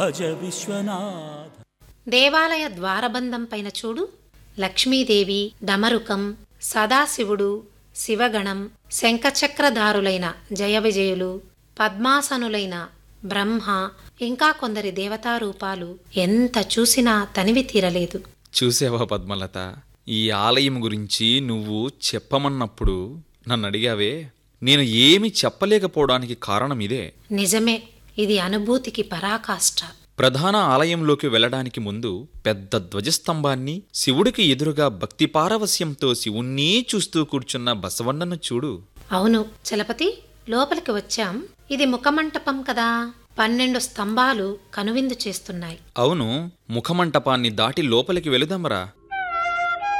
భజ విశ్వనాథ దేవాలయ ద్వారబంధం పైన చూడు లక్ష్మీదేవి డమరుకం సదాశివుడు శివగణం శంఖచక్రధారులైన జయ విజయులు పద్మాసనులైన బ్రహ్మ ఇంకా కొందరి దేవతారూపాలు ఎంత చూసినా తనివి తీరలేదు చూసావా పద్మలత ఈ ఆలయం గురించి నువ్వు చెప్పమన్నప్పుడు నన్ను అడిగావే నేను ఏమి చెప్పలేకపోవడానికి కారణం ఇదే నిజమే ఇది అనుభూతికి పరాకాష్ట ప్రధాన ఆలయంలోకి వెళ్ళడానికి ముందు పెద్ద ధ్వజస్తంభాన్ని శివుడికి ఎదురుగా భక్తి పారవస్యంతో శివుణ్ణి చూస్తూ కూర్చున్న బసవన్నను చూడు అవును చలపతి లోపలికి వచ్చాం ఇది ముఖమంటపం కదా పన్నెండు స్తంభాలు కనువిందు చేస్తున్నాయి అవును ముఖమంటపాన్ని దాటి లోపలికి వెళుదామరా